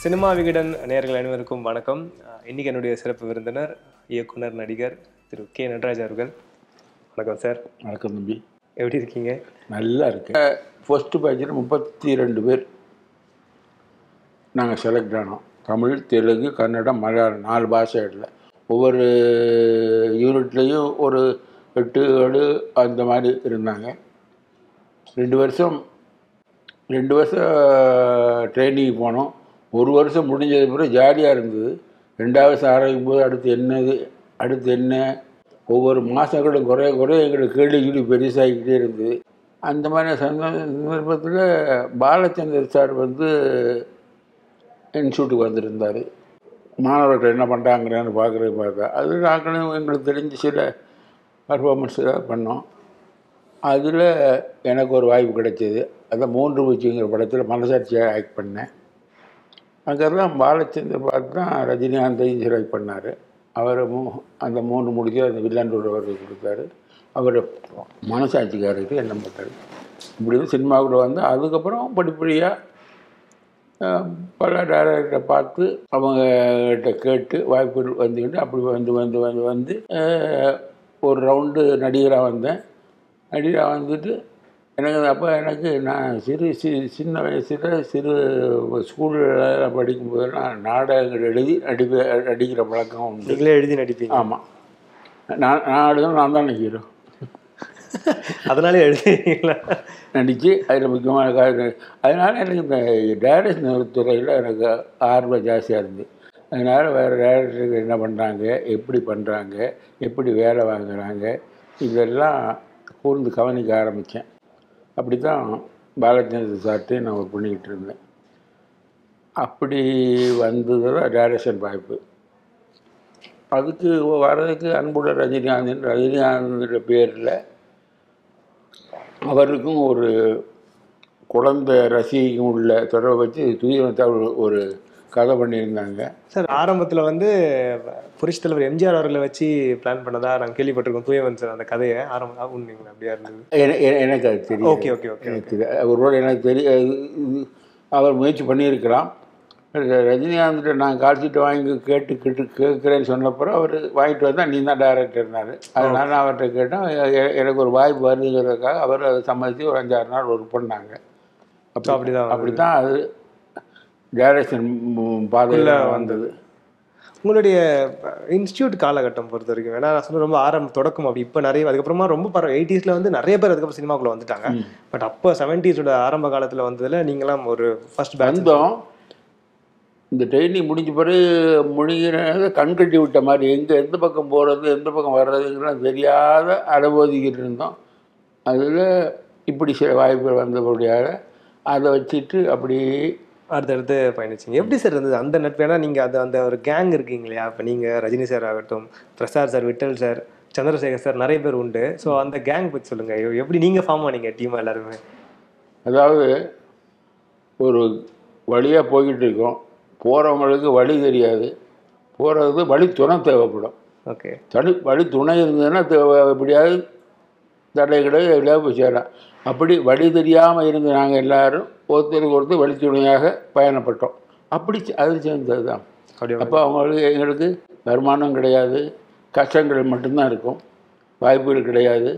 Cinema Vikatan நேயர்கள் அனைவருக்கும் வணக்கம் அஹ் இன்னைக்கு என்னுடைய சிறப்பு விருந்தினர் இயக்குனர் நடிகர் திரு கே நடராஜ் அவர்கள் வணக்கம் சார் வணக்கம் தம்பி எப்படி இருக்கீங்க நல்லா இருக்கு ஃபர்ஸ்ட் பேட்சில் முப்பத்தி ரெண்டு பேர் நாங்கள் செலக்ட் ஆனோம் தமிழ் தெலுங்கு கன்னடம் மலையாளம் நாலு பாஷைகளில் ஒவ்வொரு யூனிட்லேயும் ஒரு எட்டு ஏழு அந்த மாதிரி இருந்தாங்க ரெண்டு வருஷம் ரெண்டு வருஷம் ட்ரைனிங் போனோம் ஒரு வருஷம் முடிஞ்சது பிறகு ஜாலியாக இருந்தது ரெண்டாவது வருஷம் ஆரம்பிக்கும் போது அடுத்து என்னது அடுத்து என்ன ஒவ்வொரு மாதங்களும் குறைய குறைய எங்களுக்கு கேள்வி கேள்வி பெருசாகிக்கிட்டே இருந்தது அந்த மாதிரி சந்த- சந்தர்ப்பத்தில் பாலச்சந்தர் சார் வந்து இன்ஸ்டியூட்டுக்கு வந்திருந்தார் மாணவர்கள் என்ன பண்ணுறாங்கிறான்னு பார்க்குறது பார்த்தா அது நாங்களும் எங்களுக்கு தெரிஞ்ச சில பர்ஃபார்மன்ஸ் பண்ணோம் அதில் எனக்கு ஒரு வாய்ப்பு கிடைச்சது அதான் மூன்று பூச்சிங்கிற படத்தில் மனசாட்சியாக ஆக்ட் பண்ணேன் அங்கே தான் பாலச்சந்தர் பார்த்து தான் ரஜினிகாந்தையும் செலக்ட் பண்ணார் அவர் மூ அந்த மூணு முடிச்சு அந்த வில்லாண்டூர் அவருக்கு கொடுத்தாரு அவர் மனசாட்சிக்காரருக்கு என்ன பண்ணார் இப்படி வந்து சினிமாவுக்குள்ள வந்து அதுக்கப்புறம் படிப்படியாக பல டேரக்டரை பார்த்து அவங்ககிட்ட கேட்டு வாய்ப்புகள் வந்துக்கிட்டு அப்படி வந்து வந்து வந்து வந்து அஹ், ஒரு ரவுண்டு நடிகராக வந்தேன் நடிகராக வந்துட்டு எனக்கு அப்போ எனக்கு நான் சிறு சி சின்ன வயசில் சிறு ஸ்கூலில் படிக்கும்போது நான் நாடகங்கள் எழுதி நடிப்ப நடிக்கிற பழக்கம் உண்டு நீங்களே எழுதி நடிப்பீங்க ஆமாம் நான் நான் எழுதும் நான் தான் நடிக்கிறோம் அதனாலே எழுதுவீங்களா நடித்து அதில் முக்கியமான காரணம் அதனால் எனக்கு இந்த டைரக்ஷன் துறையில் எனக்கு ஆர்வம் ஜாஸ்தியாக இருந்தது அதனால் வேறு டைரக்டருக்கு என்ன பண்ணுறாங்க எப்படி பண்ணுறாங்க எப்படி வேலை வாங்குறாங்க இதெல்லாம் கூர்ந்து கவனிக்க ஆரம்பித்தேன் அப்படி தான் பாலச்சந்திர சார்ட்டே நான் ஒர்க் பண்ணிக்கிட்டு இருந்தேன் அப்படி வந்தது தான் டைரக்ஷன் வாய்ப்பு அதுக்கு வர்றதுக்கு அன்புள்ள ரஜினிகாந்தன் ரஜினிகாந்தோட பேரில் அவருக்கும் ஒரு குழந்தை ரசிகைக்கும் உள்ள தொடர்பை வச்சு துயரத்தை ஒரு ஒரு கதை பண்ணியிருந்தாங்க சார் ஆரம்பத்துல வந்து புரட்சி தலைவர் எம்ஜிஆர் அவர்களை வச்சு பிளான் பண்ணதா நாங்கள் கேள்விப்பட்டிருக்கோம் தூயவன் சார் அந்த கதையை ஆரம்பம் உண்மைங்களா அப்படியா இருந்தது என- என- எனக்கு அது தெரியும் ஓகே ஓகே ஓகே எனக்கு தெரியும். ஒருவேளை எனக்கு தெரியும் இது அவர் முயற்சி பண்ணியிருக்கலாம் ர- ரஜினிகாந்த்கிட்ட நான் கால் சீட்டை வாங்கி கேட்டு கேட்டு கேட்குறேன்னு சொன்னப்பறம் அவர் வாங்கிட்டு வந்தால் நீ தான் டைரக்டர்னாரு அதனால நான் அவர்கிட்ட கேட்டேன் எ- எ- எனக்கு ஒரு வாய்ப்பு வருதுங்கிறதுக்காக அவர் அதை சம்மதித்து ஒரு அஞ்சாறு நாள் ஒர்க் பண்ணாங்க So அப்படிதான் அப்படி தான் அது டைரக்ஷன் பாதையில் வந்தது உங்களுடைய இன்ஸ்டியூட் காலகட்டம் பொறுத்த வரைக்கும் ஏன்னா நான் சொன்ன ரொம்ப ஆரம்ப தொடக்கம் அப்படி இப்போ நிறைய அதுக்கப்புறமா ரொம்ப பரவ எயிட்டிஸ்ல வந்து நிறைய பேர் அதுக்கப்புறம் சினிமாக்குள்ள வந்துட்டாங்க பட் அப்போ செவன்டிஸோட ஆரம்ப காலத்துல வந்ததுல நீங்களாம் ஒரு ஃபர்ஸ்ட் பேட்ச் வந்தோம் இந்த ட்ரைனிங் முடிஞ்ச பிறகு முடிகிறத கண் கட்டி விட்ட மாதிரி எங்கே எந்த பக்கம் போகிறது எந்த பக்கம் வர்றதுங்கலாம் தெரியாத அனுபவிக்கிட்டு இருந்தோம் அதில் இப்படி சில வாய்ப்புகள் வந்தபடியாக அதை வச்சுட்டு அப்படி அடுத்தடுத்து பயணிச்சிங்க எப்படி சார் இருந்தது அந்த நட்பு ஏன்னா நீங்க அது அந்த ஒரு கேங் இருக்கீங்க இல்லையா இப்போ நீங்க ரஜினி சார் ஆகட்டும் Prasad sir Vittal sir Chandrasekhar sir நிறைய பேர் உண்டு ஸோ அந்த கேங் பற்றி சொல்லுங்க எ- எப்படி நீங்க ஃபார்ம் பண்ணீங்க டீமா எல்லாருமே அதாவது ஒரு வழியாக போய்கிட்டு இருக்கோம் போகிறவங்களுக்கு வழி தெரியாது போகிறது வழி துணை தேவைப்படும் ஓகே தனி வழி துணை இருந்ததுன்னா தே- எப்படியாவது தடை கிடையாது எப்படியாவது போய் சேரலாம் அப்படி வழி தெரியாமல் இருந்த நாங்கள் எல்லாரும் ஒருத்தருக்கு ஒருத்தர் வழி துணையாக பயணப்பட்டோம் அப்படி சே- அது சேர்ந்தது தான் அப்படியே அப்போ அவங்களுக்கு எங்களுக்கு வருமானம் கிடையாது கஷ்டங்கள் மட்டும்தான் இருக்கும் வாய்ப்புகள் கிடையாது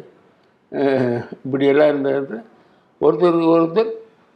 அஹ் இப்படியெல்லாம் இருந்தது ஒருத்தருக்கு ஒருத்தர்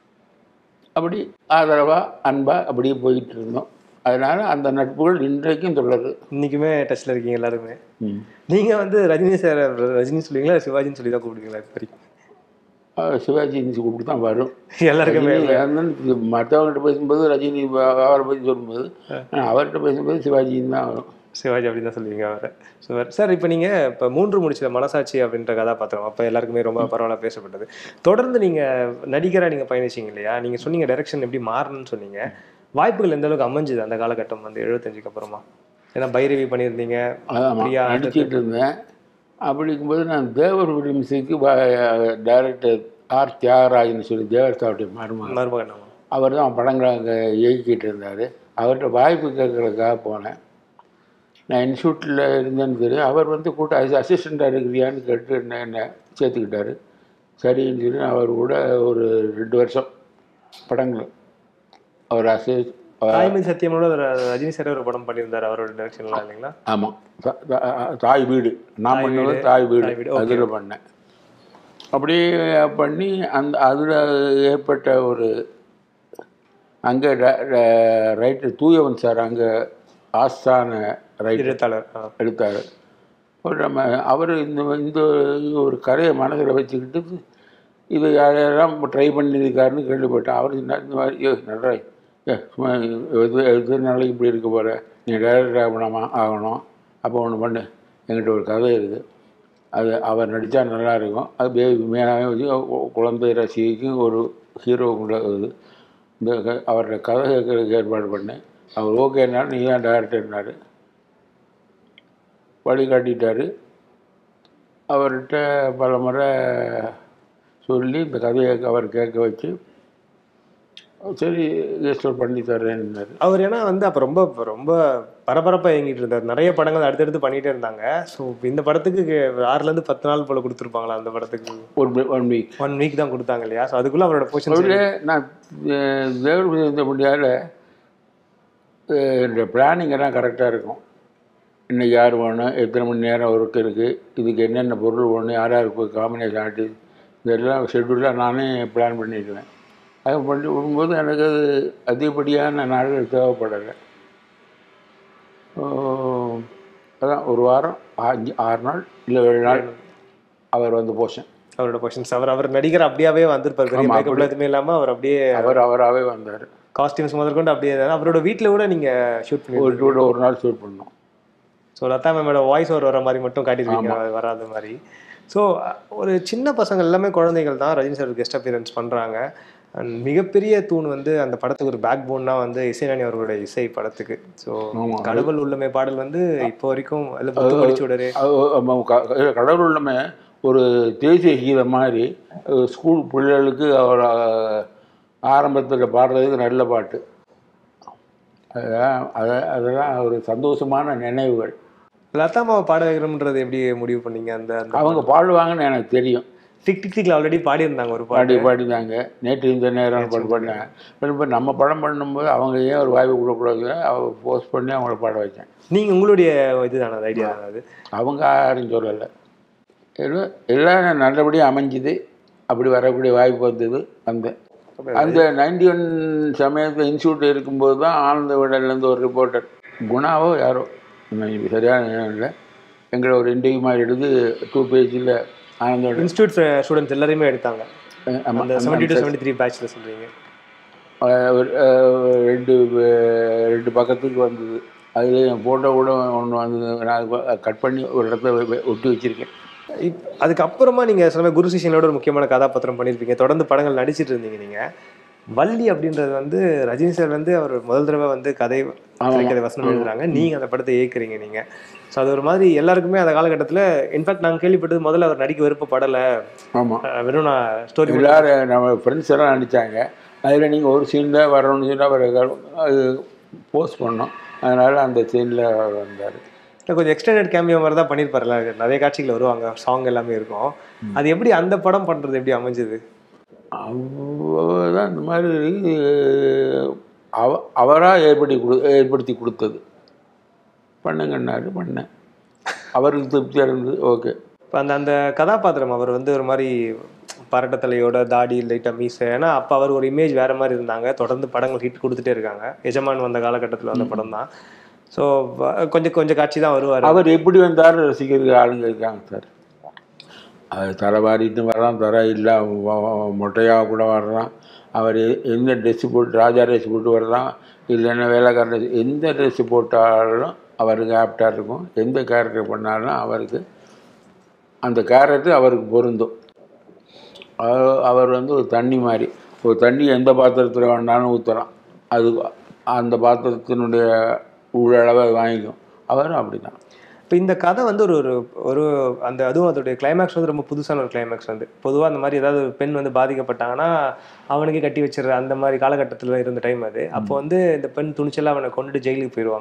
அப்படி ஆதரவாக அன்பாக அப்படியே போயிட்டு இருந்தோம் அதனால் அந்த நட்புகள் இன்றைக்கும் தொடருது இன்னைக்குமே டச்ல இருக்கீங்க எல்லாருமே ம். நீங்க வந்து ரஜினி சார் ரஜினி சொல்லுவீங்களா இல்ல சிவாஜின்னு சொல்லி தான் கூப்பிடுவீங்களா இப்போ வரைக்கும் அஹ் சிவாஜி இன்ச்சு கூப்பிட்டு தான் வரும் எல்லாருக்குமே ரஜினி மற்றவங்கள்ட்ட பேசும்போது ரஜினி அவரை பற்றி சொல்லும்போது ஆனா அவர்கிட்ட பேசும்போது சிவாஜின்னு தான் வரும் சிவாஜி அப்படின்னு தான் சொல்லுவீங்க அவரை சார் சார் இப்போ நீங்க இப்போ மூன்று முடிச்ச மனசாட்சி அப்படின்ற கதாபாத்திரம் அப்போ எல்லாருக்குமே ரொம்ப பரவாயில்ல பேசப்பட்டது தொடர்ந்து நீங்க நடிகரா நீங்க பயணிச்சீங்க இல்லையா நீங்க சொன்னீங்க டைரக்ஷன் எப்படி மாறணும்னு சொன்னீங்க வாய்ப்புகள் எந்த அளவுக்கு அமைஞ்சுது அந்த காலகட்டம் வந்து எழுபத்தஞ்சுக்கு அப்புறமா ஏன்னா பைரவி பண்ணியிருந்தீங்க ஆமாம் அப்படியா? நடிச்சிட்டு இருந்தேன் அப்படிங்கும்போது நான் தேவர் ஃபிலிம்ஸுக்கு டைரக்டர் ஆர் தியாகராஜன் சொல்லி தேவர் சாவுடைய மருமகன் மருமகன் ஆமா. அவர் தான் படங்களை அங்கே இயக்கிட்டு இருந்தார் அவர்கிட்ட வாய்ப்பு கேட்கறதுக்காக போனேன் நான் இன்ஸ்டியூட்டில் இருந்தேன்னு தெரியும் அவர் வந்து கூட்ட அசிஸ்டண்ட்டாக இருக்கிறியான்னு கேட்டு என்ன என்ன சேர்த்துக்கிட்டாரு சரின்னு சொல்லி அவர் கூட ஒரு ரெண்டு வருஷம் படங்கள் அவர் அசி தாய்மதி சத்தியமோட ஒரு ரஜினி சார் ஒரு படம் பண்ணியிருந்தாரு அவரோட டைரக்ஷன்லாம் இல்லைங்களா ஆமாம் தாய் வீடு நான் தாய் பண்ணது வீடு, தாய் வீடு தாய் வீடு, okay. அதில் பண்ணேன் அப்படியே பண்ணி அந்த அதில் ஏற்பட்ட ஒரு அங்கே ரைட்டர் தூயவன் சார் அங்கே ஆஸ்தான ரைட்டர் எழுத்தாளர் ஆ. எடுத்தார் ஒரு நம்ம அவர் இந்த இந்த ஒரு கதையை மனசில் வச்சுக்கிட்டு இது யாரெல்லாம் ட்ரை பண்ணியிருக்காருன்னு கேள்விப்பட்டேன் அவர் இந்த இந்த மாதிரி ஏ நடராய் ஏ சும்மா எது எது நாளைக்கு இப்படி இருக்க போகிற நீ டேரக்டர் ஆகணுமா ஆகணும் அப்போ ஒன்று பண்ணு என்கிட்ட ஒரு கதை இருக்குது அது அவர் நடித்தா நல்லா இருக்கும் அது பேபி மேலாக வச்சு கு- குழந்தை ரசிகைக்கும் ஒரு ஹீரோ கூட இது இந்த க- அவரோட கதை கேட்கறதுக்கு ஏற்பாடு பண்ணேன் அவர் ஓகேனாலும் நீ தான் டேரக்டர்னாரு வழிகாட்டிட்டாரு அவர்கிட்ட பல முறை சொல்லி இந்த கதையை அவர் கேட்க வச்சு சரி ரெஜிஸ்டர் பண்ணி தரேன்னாரு அவர் ஏன்னா வந்து அப்போ ரொம்ப ரொம்ப பரபரப்பாக இயங்கிட்டு இருந்தார் நிறைய படங்கள் அடுத்தடுத்து பண்ணிட்டே இருந்தாங்க ஸோ இந்த படத்துக்கு ஆறுலேருந்து பத்து நாள் போல கொடுத்துருப்பாங்களா அந்த படத்துக்கு ஒரு ஒன் வீக் ஒன் வீக் தான் கொடுத்தாங்க இல்லையா ஸோ அதுக்குள்ள அவரோட போர்ஷன் அவரு நான் தேவர் இந்த முடியாத இந்த பிளானிங் எல்லாம் கரெக்டாக இருக்கும் இன்னைக்கு யார் வேணும் எத்தனை மணி நேரம் ஒர்க் இருக்குது இதுக்கு என்னென்ன பொருள் வேணும் யார் யாருக்கு காம்பினேஷன் ஆட்டு இதெல்லாம் ஷெட்யூலாக நானே பிளான் பண்ணிடுவேன் அது பண்ணி விடும்போது எனக்கு அது அதிகப்படியான நாட்கள் தேவைப்படலை ஓ, அதான் ஒரு வாரம் அஞ்சு ஆறு நாள் இல்லை ஏழு நாள் அவர் வந்து போஷன் அவரோட போர்ஷன்ஸ் அவர் அவர் நடிகர் அப்படியாவே வந்திருப்பார் பெரிய ஆமா, மேக்கப்ல எதுவுமே இல்லாம அவர் அப்படியே அவர் அவராகவே வந்தார் காஸ்டியூம்ஸ் முதற்கொண்டு அப்படியே தான். அவரோட வீட்ல கூட நீங்க ஷூட் பண்ணி ஒரு கூட ஒரு நாள் ஷூட் பண்ணோம் ஸோ லதா மேமோட வாய்ஸ் ஓவர் வர மாதிரி மட்டும் காட்டியிருக்கீங்க அது வராத மாதிரி ஸோ ஒரு சின்ன பசங்க எல்லாமே குழந்தைகள் தான் ரஜினி சார் கெஸ்ட் அப்பியரன்ஸ் பண்றாங்க அண்ட் மிகப்பெரிய தூண் வந்து அந்த படத்துக்கு ஒரு பேக் போன்னா வந்து இசைஞானி அவர்களோட இசை படத்துக்கு ஸோ ஆமா. கடவுள் உள்ளமே பாடல் வந்து இப்போ வரைக்கும் அதில் புத்து படிச்சு விடரு அது, ஆமா, க- க- கடவுள் உள்ளமே ஒரு தேசிய கீதம் மாதிரி அஹ், ஸ்கூல் பிள்ளைகளுக்கு அவர் ஆரம்பத்தில் பாடுறதுக்கு நல்ல பாட்டு அதெல்லாம் அத அதெல்லாம் ஒரு சந்தோஷமான நினைவுகள் லதா மாவை பாட வைக்கணும்ன்றது எப்படி முடிவு பண்ணீங்க அந்த அந்த அவங்க பாடுவாங்கன்னு எனக்கு தெரியும் டிக் டிக் டிக்ல ஆல்ரெடி பாடியிருந்தாங்க ஒரு பாடி பாட்டு பாடிதாங்க நேற்று இந்த நேரம் பாட்டு பண்ணேன் இப்போ நம்ம படம் பண்ணும்போது அவங்க ஏன் ஒரு வாய்ப்பு கொடுக்கக்கூடாது அவ போஸ்ட் பண்ணி அவங்கள பாட வச்சேன் நீங்க உங்களுடைய இதுதானே அது ஐடியா தானே அது அவங்க யாரும் சொல்லலை எல்லாம் எல்லாம் நல்லபடியாக அமைஞ்சுது அப்படி வரக்கூடிய வாய்ப்பு வந்தது வந்தேன் அந்த நைன்டி ஒன் சமயத்தில் இன்ஸ்டியூட் இருக்கும்போது தான் ஆனந்த விடலேருந்து ஒரு ரிப்போர்ட்டர் குணாவோ யாரோ எனக்கு சரியான ஞாபகம் இல்லை எங்களை ஒரு இன்டர்வியூ மாதிரி எடுத்து டூ பேஜில் ஆனந்த விடன் இன்ஸ்டியூட் ஸ்டூடெண்ட்ஸ் எல்லாருமே எடுத்தாங்க ஆமா, அந்த செவன்டி டு செவன்டி த்ரீ பேட்ச்ல சொல்றீங்க அஹ் ஒரு, அஹ் ரெண்டு அஹ் ரெண்டு பக்கத்துக்கு வந்தது அதில் என் ஃபோட்டோ கூட ஒன்று வந்தது நான் கட் பண்ணி ஒரு இடத்துல வெ- வெ- ஒட்டி வச்சுருக்கேன் இப் அதுக்கப்புறமா நீங்க சொன்ன குரு சிஷியனோட ஒரு முக்கியமான கதாபாத்திரம் பண்ணியிருப்பீங்க தொடர்ந்து படங்கள் நடிச்சிட்டு இருந்தீங்க நீங்க வள்ளி அப்படின்றது வந்து ரஜினி சார் வந்து அவர் முதல் தடவை வந்து கதை திரைக்கதை வசனம் எழுதுறாங்க நீங்க அந்த படத்தை இயக்குறீங்க நீங்க ஸோ அது ஒரு மாதிரி எல்லாருக்குமே அந்த காலகட்டத்தில் இன்ஃபேக்ட் நாங்கள் கேள்விப்பட்டது முதல்ல அவர் நடிக்க விருப்பப்படலை ஆமாம் அஹ் வெறும் நான் ஸ்டோரி எல்லாரும் நம்ம ஃப்ரெண்ட்ஸ் எல்லாம் நடித்தாங்க அதில் நீங்கள் ஒரு சீன் தான் வரணும்னு சொன்னால் அவர் அது போஸ்ட் பண்ணோம் அதனால் அந்த சீனில் வந்தார் கொஞ்சம் எக்ஸ்டெண்டட் கேமியோ மாதிரி தான் பண்ணியிருப்பாருல நிறைய காட்சிகள் வருவாங்க சாங் எல்லாமே இருக்கும் அது எப்படி அந்த படம் பண்றது எப்படி அமைஞ்சது தான் இந்த மாதிரி அவ அவராக ஏற்படுத்தி கொடு ஏற்படுத்தி கொடுத்தது பண்ணுங்கன்னாரு பண்ணேன் அவருக்கு திருப்தியாக இருந்தது ஓகே இப்போ அந்த அந்த கதாபாத்திரம் அவர் வந்து ஒரு மாதிரி பரட்டத்தலையோட தாடி லைட்டாக மீசை ஏன்னா அப்போ அவர் ஒரு இமேஜ் வேற மாதிரி இருந்தாங்க தொடர்ந்து படங்கள் ஹிட் கொடுத்துட்டே இருக்காங்க எஜமான் வந்த காலகட்டத்தில் வந்த படம் தான் ஸோ கொஞ்சம் கொஞ்சம் காட்சி தான் வருவார் அவர் எப்படி வந்தாலும் ரசிக்கிறதுக்கு ஆளுங்க இருக்காங்க சார் அது தலை வாரிட்டு வர்றான் தர இல்லை மொட்டையாக கூட வர்றான் அவர் எ- எந்த ட்ரெஸ்ஸு போட்டு ராஜா ட்ரெஸ் போட்டு வர்றான் இல்லைன்னா வேலைக்காரன் dress, எந்த ட்ரெஸ்ஸு போட்டாலும் அவருக்கு ஆப்டாக இருக்கும் எந்த கேரக்டர் பண்ணாலும் அவருக்கு அந்த கேரக்டர் அவருக்கு பொருந்தும் அவ- அவர் வந்து ஒரு தண்ணி மாதிரி ஒரு தண்ணி எந்த பாத்திரத்தில் வேணாலும் ஊற்றலாம் அது அந்த பாத்திரத்தினுடைய உள்ளளவை வாங்கிக்கும் அவரும் அப்படி தான் இப்போ இந்த கதை வந்து ஒரு ஒரு ஒரு அந்த அதுவும் அதோடைய கிளைமேக்ஸ் வந்து ரொம்ப புதுசான ஒரு கிளைமேக்ஸ் வந்து பொதுவாக அந்த மாதிரி ஏதாவது ஒரு பெண் வந்து பாதிக்கப்பட்டாங்கன்னா அவனுக்கே கட்டி வச்சிடுற அந்த மாதிரி காலகட்டத்தில் இருந்த டைம் அது அப்போ வந்து இந்த பெண் துணிச்சலாக அவனை கொண்டுட்டு ஜெயிலுக்கு போயிடுவாங்க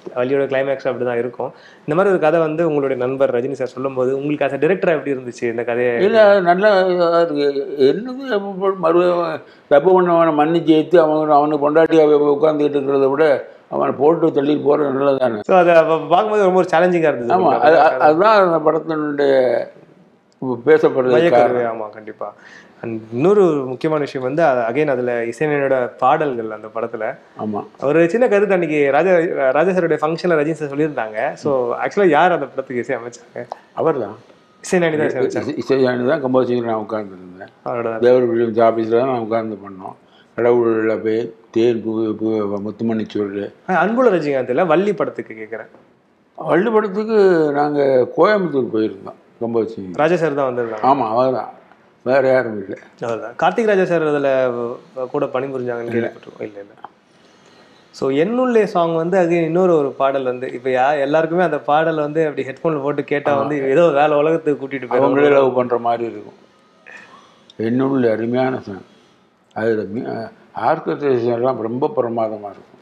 வள்ளியோட கிளைமேக்ஸ் அப்படி தான் இருக்கும் இந்த மாதிரி ஒரு கதை வந்து உங்களுடைய நண்பர் ரஜினி சார் சொல்லும்போது உங்களுக்கு as a director எப்படி இருந்துச்சு இந்த கதையை இல்லை நல்லா இருக்கு என்னது அப்போ மறு தப்பு பண்ணவனை மன்னிச்சு ஏற்று அவன் அவனுக்கு பொண்டாட்டி உட்காந்துக்கிட்டு இருக்கிறத விட அவனை போட்டு தள்ளிட்டு போகிறது நல்லது தானே ஸோ அதை அப்ப பார்க்கும்போது ரொம்ப ஒரு சேலஞ்சிங்காக இருந்தது ஆமாம் அது அது- அதுதான் அந்த படத்தினுடைய பேசப்படுறது மையக்கருவே ஆமா கண்டிப்பா அண்ட் இன்னொரு முக்கியமான விஷயம் வந்து அகைன் அதுல இசைஞானியோட பாடல்கள் அந்த படத்துல ஆமாம் ஒரு சின்ன கருத்து அன்னைக்கு ராஜா ராஜா சாருடைய ஃபங்க்ஷன்ல ரஜினி சார் சொல்லியிருந்தாங்க ஸோ ஆக்சுவலா யார் அந்த படத்துக்கு இசை அமைச்சாங்க அவர் தான் இசைஞானி தான் இசை அமைச்சாங்க இசையானி தான் கம்போசிங் நான் உட்காந்துருந்தேன் அவரோட தேவர் வில்லியம்ஸ் ஆஃபீஸில் தான் நான் உட்காந்து பண்ணோம் கடவுளில் போய் தேன் பூ பூ முத்துமணி சொல்லு ஆ, அன்புல ரஜினிகாந்த் வள்ளி படத்துக்கு கேட்குறேன் வள்ளி படத்துக்கு நாங்கள் கோயம்புத்தூர் போயிருந்தோம் கம்போசிங் ராஜா சார் தான் வந்திருந்தாங்க ஆமாம் அவர் தான் வேறு யாரும் இல்லை அவ்வளவுதான் கார்த்திக் ராஜா சார் அதுல கூட பணிபுரிஞ்சாங்கன்னு கேள்விப்பட்டிருக்கோம் இல்லை இல்லை ஸோ என்னுள்ளே சாங் வந்து அது இன்னொரு ஒரு பாடல் வந்து இப்போ யா எல்லாருக்குமே அந்த பாடல் வந்து அப்படி ஹெட்ஃபோனில் போட்டு கேட்டால் வந்து ஏதோ வேலை உலகத்துக்கு கூட்டிட்டு போயிடும் அவங்களே லவ் பண்ணுற மாதிரி இருக்கும் என்னுள்ள அருமையான சாங் அதில் ஆர்கஸ்ட்ரேஷன்லாம் ரொம்ப பிரமாதமாக இருக்கும்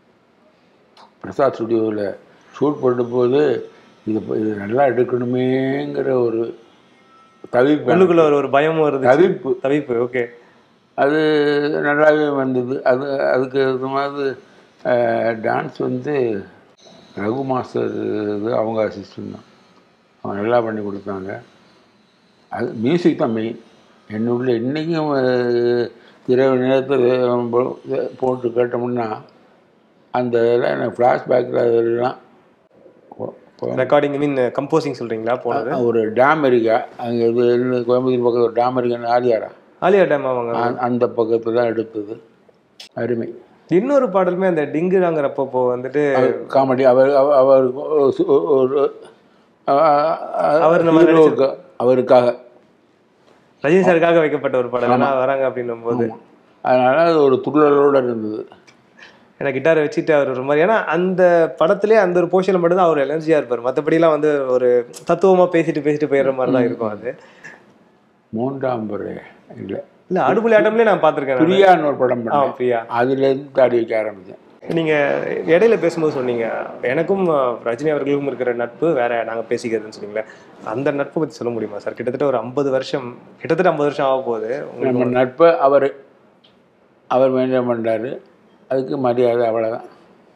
பிரசாத் ஸ்டுடியோவில் ஷூட் பண்ணும்போது இது ப- இது நல்லா எடுக்கணுமேங்கிற ஒரு தவிப்பு உள்ளுக்குள்ள ஒரு ஒரு பயம் வருது தவிப்பு தவிப்பு ஓகே அது நல்லாவே வந்தது அது அதுக்கு இது மாதிரி டான்ஸ் வந்து ரகு மாஸ்டர் இது அவங்க அசிஸ்டன்ட் தான் அவங்க நல்லா பண்ணி கொடுத்தாங்க அது மியூசிக் தான் மெயின் என்னுள்ள இன்றைக்கும் இரவு நேரத்தில் போட்டு கேட்டோம்னா அந்த இதெல்லாம் எனக்கு ஃப்ளாஷ்பேக்கில் அதெல்லாம் கொ- கொ- ரெக்கார்டிங் மீன் கம்போசிங் சொல்றீங்களா போனது ஒரு டேம் இருக்கா அங்கே இது என்ன கோயம்புத்தூர் பக்கத்தில் ஒரு டேம் இருக்கான்னு ஆலியாரா ஆலியா டைம் அவங்க அ- அந்த பக்கத்தில் தான் எடுத்தது அருமை இன்னொரு பாடலுமே அந்த டிங்குடாங்கிறப்போ வந்துட்டு காமெடி அவர் அவ- அவர் ஒரு சு- ஒரு அவர் நம்ம ஹீரோவுக்கு அவருக்காக ரஜினி சாருக்காக வைக்கப்பட்ட ஒரு பாடல் ஏன்னா வராங்க அப்படின்னும் போது அதனால அது ஒரு துள்ளலோடு இருந்தது ஏன்னா கிட்டாரை வச்சுட்டு அவர் ஒரு மாதிரி ஏன்னா அந்த படத்திலே அந்த ஒரு போர்ஷனில் மட்டும்தான் அவர் எனர்ஜியா இருப்பார் மற்றபடிலாம் வந்து ஒரு தத்துவமா பேசிட்டு பேசிட்டு போயிடுற மாதிரி தான் இருக்கும் அது மூன்றாம் முறை இல்லை இல்ல அடுப்புலி ஆட்டம்லயே நான் பார்த்திருக்கேன் நானு. பிரியான்னு ஒரு படம் ஆ பண்ணேன் பிரியா அதுலேருந்து தாடி வைக்க ஆரம்பித்தேன் நீங்க இடையில பேசும்போது சொன்னீங்க எனக்கும் அஹ், ரஜினி அவர்களுக்கும் இருக்கிற நட்பு வேற நாங்க பேசிக்கிறதுன்னு சொன்னீங்களே அந்த நட்பை பத்தி சொல்ல முடியுமா சார் கிட்டத்தட்ட ஒரு ஐம்பது வருஷம் கிட்டத்தட்ட ஐம்பது வருஷம் ஆக போகுது உங்களுக்கு நம்ம நட்பை அவர் அவர் மெயின்டைன் பண்ணுறாரு அதுக்கு மரியாதை அவ்வளோதான்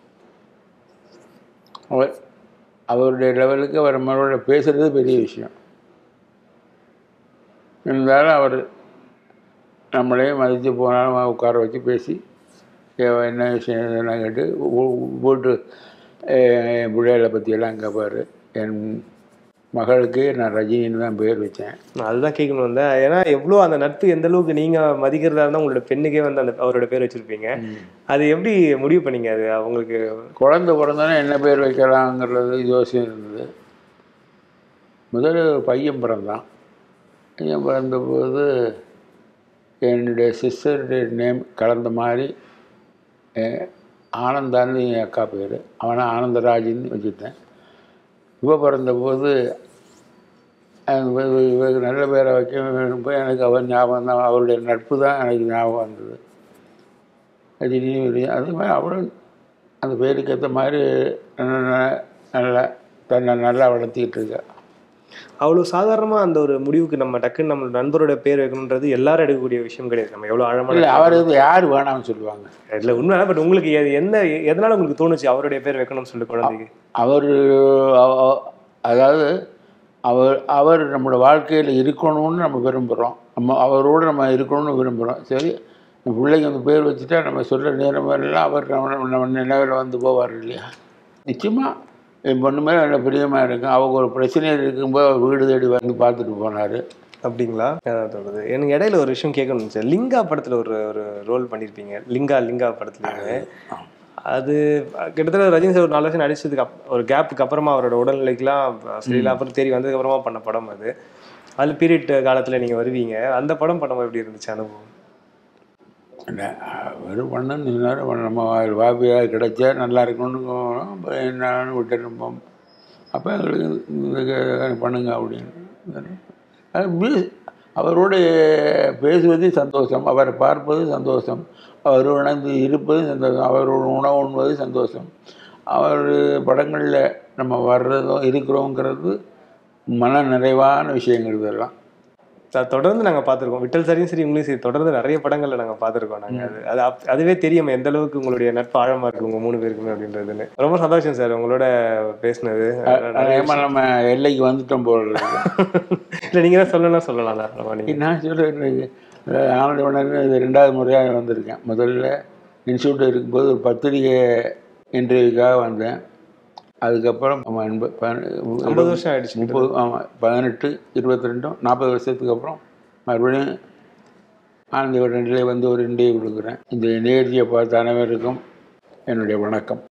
அவர் அவருடைய லெவலுக்கு அவர் நம்மளோட பேசுகிறது பெரிய விஷயம் இருந்தாலும் அவர் நம்மளையும் மதித்து போனாலும் உட்கார வச்சு பேசி ஏ, என்ன விஷயம் இதெல்லாம் கேட்டு ஊ- வீட்டு அஹ், என் பிள்ளைகளை பற்றியெல்லாம் கேட்பார் என் மகளுக்கு நான் ரஜினின்னு தான் பேர் வச்சேன் நான் அதுதான் கேட்கணும் வந்தேன் ஏன்னா எவ்வளோ அந்த நட்பு எந்த அளவுக்கு நீங்க மதிக்கிறதா இருந்தா உங்களோட பெண்ணுக்கே வந்து அந்த அவரோட பேர் வச்சிருப்பீங்க அது எப்படி முடிவு பண்ணீங்க அது அவங்களுக்கு குழந்தை பிறந்தோன்னே என்ன பேர் வைக்கலாங்கிறது யோசனை இருந்தது முதல்ல ஒரு பையன் பிறந்தான் பையன் பிறந்தபோது என்னுடைய சிஸ்டருடைய நேம் கலந்த மாதிரி அஹ், ஆனந்தான்னு என் அக்கா பேர் அவனை ஆனந்தராஜின்னு வச்சுட்டேன் இவ பிறந்தபோது அஹ், இவ- இவ- இவருக்கு நல்ல பேரை வைக்க வேணும் எனக்கு அவர் ஞாபகம் தான் அவருடைய நட்பு தான் எனக்கு ஞாபகம் வந்தது ரஜினி விஜய் அதே மாதிரி அவளும் அந்த பேருக்கு ஏற்ற மாதிரி நல்ல- நல்ல- நல்லா தன்னை நல்லா வளர்த்திக்கிட்டு இருக்கா அவ்வளோ சாதாரணமா அந்த ஒரு முடிவுக்கு நம்ம டக்குன்னு நம்ம நண்பரோட பேர் வைக்கணுன்றது எல்லாரும் எடுக்கக்கூடிய விஷயம் கிடையாது நம்ம எவ்வளோ ஆழமான இல்லை அவர் இது யார் வேணாம்னு சொல்லுவாங்க இல்ல உண்மை பட் உங்களுக்கு எது- என்ன எதனால உங்களுக்கு தோணுச்சு அவருடைய பேர் வைக்கணும்னு சொல்லி குழந்தைக்கு அவர் அதாவது அவர் அவர் நம்மளோட வாழ்க்கையில் இருக்கணும்னு நம்ம விரும்புகிறோம் நம்ம அவரோடு நம்ம இருக்கணும்னு விரும்புகிறோம் சரி நம்ம பிள்ளைக்கு அந்த பேர் வச்சுட்டா நம்ம சொல்கிற நேரம் எல்லாம் அவர் நம்ம நம்ம நினைவில் வந்து போவார் இல்லையா நிச்சயமாக என் பொண்ணு மேலே நல்ல பிரியமாக இருக்கும் அவங்க ஒரு பிரச்சனையில் இருக்கும்போது அவர் வீடு தேடி வந்து பார்த்துட்டு போனார் அப்படிங்களா அதான் தோணுது எனக்கு இடையில ஒரு விஷயம் கேட்கணும் சார் லிங்கா படத்துல ஒரு ஒரு ரோல் பண்ணியிருப்பீங்க லிங்கா லிங்கா படத்துலயுமே அது கிட்டத்தட்ட ரஜினி சார் ஒரு நாலு வருஷம் நடிச்சதுக்கு அப் ஒரு கேப்புக்கு அப்புறமா அவரோட உடல்நிலைக்கெல்லாம் சரியில்லை அப்புறம் தேடி வந்ததுக்கு அப்புறமா பண்ண படம் அது அது பீரியட் காலத்துல நீங்க வருவீங்க அந்த படம் பண்ணும்போது எப்படி இருந்துச்சு அனுபவம் இல்லை வெறும் பண்ணன்னு சொன்னார் நம்ம வாபியாக கிடைச்சா நல்லா இருக்கணும்னு அப்போ என்னன்னு விட்டுருப்போம் அப்போ எங்களுக்கு இந்த க- பண்ணுங்க அப்படின்னு அது மீ- அவரோட பேசுவது சந்தோஷம் அவரை பார்ப்பது சந்தோஷம் அவர் உணர்ந்து இருப்பது சந்தோஷம் அவரோட உணவு உண்பது சந்தோஷம் அவர் படங்களில் நம்ம வர்றதும் இருக்கிறோங்கிறது மன நிறைவான விஷயங்கள் இதெல்லாம் சார் தொடர்ந்து நாங்க பார்த்திருக்கோம் விட்டல் சரியும் சரி உங்களையும் சரி தொடர்ந்து நிறைய படங்கள்ல நாங்க பார்த்திருக்கோம் நாங்க அது அது அப்- அதுவே தெரியும் எந்த அளவுக்கு உங்களுடைய நட்பு ஆழமா இருக்கு உங்க மூணு பேருக்குமே அப்படின்றதுன்னு ரொம்ப சந்தோஷம் சார் உங்களோட பேசினது அதேமாதிரி நம்ம எல்லைக்கு வந்துட்டோம் போல இருக்கு இல்ல நீங்க தான் சொல்லணும் சொல்லலாம் தாராளமா நீங்க நான் சொல்கிறேன் ஆனந்தவனர் இது ரெண்டாவது முறையாக வந்திருக்கேன் முதல்ல இன்ஸ்டியூட்டில் இருக்கும்போது ஒரு பத்திரிகை இன்டர்வியூக்காக வந்தேன் அதுக்கப்புறம் ஆமா, எண்ப- ப- ஐம்பது வருஷம் ஆயிடுச்சு முப்பது ஆமாம் பதினெட்டு இருபத்தி ரெண்டும் நாற்பது வருஷத்துக்கு அப்புறம் மறுபடியும் ஆனந்த உடனே வந்து ஒரு இன்டர்வியூ கொடுக்குறேன் இந்த நிகழ்ச்சியை பார்த்த அனைவருக்கும் என்னுடைய வணக்கம்